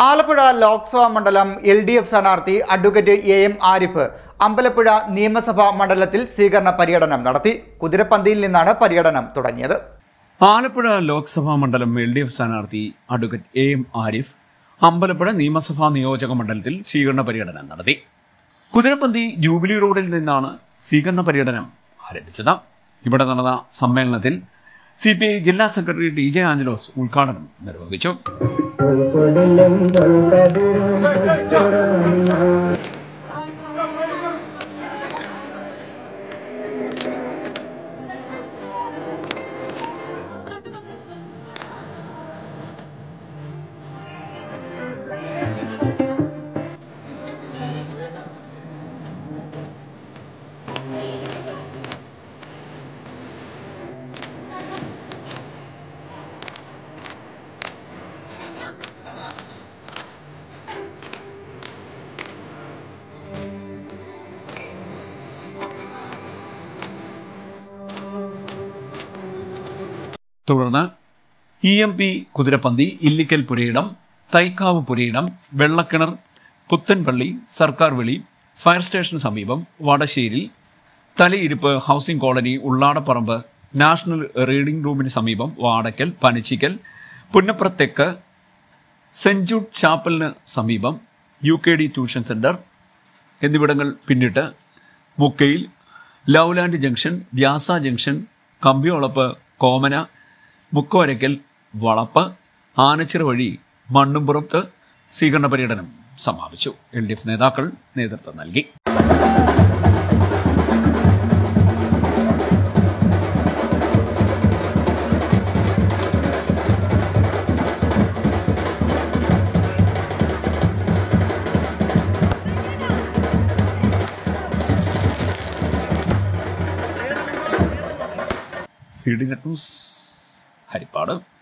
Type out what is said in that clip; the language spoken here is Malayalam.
ആലപ്പുഴ ലോക്സഭാ മണ്ഡലം എൽ ഡി എഫ് സ്ഥാനാർത്ഥി advocate A M Arif Ambalappuzha നിയമസഭാ മണ്ഡലത്തിൽ സ്വീകരണ പര്യടനം നടത്തി കുതിരപ്പന്തിയിൽ നിന്നാണ് പര്യടനം തുടങ്ങിയത് ആലപ്പുഴ ലോക്സഭാ മണ്ഡലം എൽ ഡി എഫ് സ്ഥാനാർത്ഥി advocate A M Arif Ambalappuzha നിയമസഭാ നിയോജക മണ്ഡലത്തിൽ സ്വീകരണ പര്യടനം നടത്തി കുതിരപ്പന്തി ജൂബിലി റോഡിൽ നിന്നാണ് സ്വീകരണ പര്യടനം ആരംഭിച്ചത് ഇവിടെ നടന്ന സമ്മേളനത്തിൽ സി പി ഐ ജില്ലാ സെക്രട്ടറി ടി ജെ ആഞ്ചലോസ് ഉദ്ഘാടനം നിർവഹിച്ചു പൊൽപ്പൊടിലും തൊണ്ടതിരും തുടർന്ന് E M P Kuthirapanthi Illikkal പുരയിടം തൈക്കാവ് പുരയിടം വെള്ളക്കിണർ പുത്തൻപള്ളി സർക്കാർ വെളി ഫയർ സ്റ്റേഷന് സമീപം വടശ്ശേരി തലയിരിപ്പ് housing colony Ulladaparambu national reading റൂമിന് സമീപം വാടക്കൽ പനച്ചിക്കൽ പുന്നപ്ര തെക്ക് സെന്റ് ജൂഡ് ചാപ്പലിന് സമീപം U K D tuition centre എന്നിവിടങ്ങൾ പിന്നിട്ട് മുക്കയിൽ ലൗലാൻഡ് ജംഗ്ഷൻ വ്യാസ ജംഗ്ഷൻ കമ്പിയോളപ്പ് കോമന മുക്കവരക്കൽ വളപ്പ് ആനച്ചിറ വഴി മണ്ണുംപുറത്ത് സ്വീകരണ പര്യടനം സമാപിച്ചു എൽ ഡി എഫ് നേതാക്കൾ നേതൃത്വം നൽകി C D net news Harippad